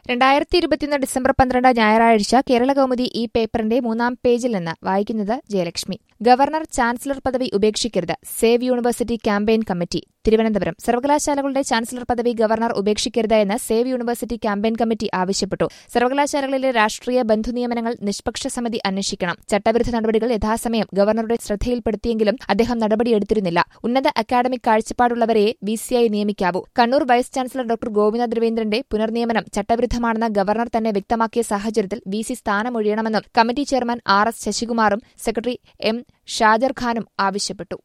രണ്ടായിരത്തി ഇരുപത്തിയൊന്ന് ഡിസംബർ പന്ത്രണ്ട് ഞായറാഴ്ച കേരള കൗമുദി ഈ പേപ്പറിന്റെ മൂന്നാം പേജിൽ നിന്ന് വായിക്കുന്നത് ജയലക്ഷ്മി ഗവർണർ ചാൻസലർ പദവി ഉപേക്ഷിക്കരുത് save university campaign committee Thiruvananthapuram സർവകലാശാലകളുടെ ചാൻസലർ പദവി ഗവർണർ ഉപേക്ഷിക്കരുത് എന്ന് സേവ് യൂണിവേഴ്സിറ്റി ക്യാമ്പയിൻ കമ്മിറ്റി ആവശ്യപ്പെട്ടു സർവകലാശാലകളിലെ രാഷ്ട്രീയ ബന്ധുനിയമനങ്ങൾ നിഷ്പക്ഷ സമിതി അന്വേഷിക്കണം ചട്ടവിരുദ്ധ നടപടികൾ യഥാസമയം ഗവർണറുടെ ശ്രദ്ധയിൽപ്പെടുത്തിയെങ്കിലും അദ്ദേഹം നടപടിയെടുത്തിരുന്നില്ല ഉന്നത അക്കാദമിക് കാഴ്ചപ്പാടുള്ളവരെയെ വി സിയായി നിയമിക്കാവൂ Kannur vice chancellor doctor Govinda ദ്രവീന്ദ്രന്റെ പുനർനിയമനം ചട്ടവിരുദ്ധമാണെന്ന് ഗവർണർ തന്നെ വ്യക്തമാക്കിയ സാഹചര്യത്തിൽ വി സി സ്ഥാനമൊഴിയണമെന്നും കമ്മിറ്റി ചെയർമാൻ ആർ എസ് ശശികുമാറും സെക്രട്ടറി എം ഷാജർ ഖാനും ആവശ്യപ്പെട്ടു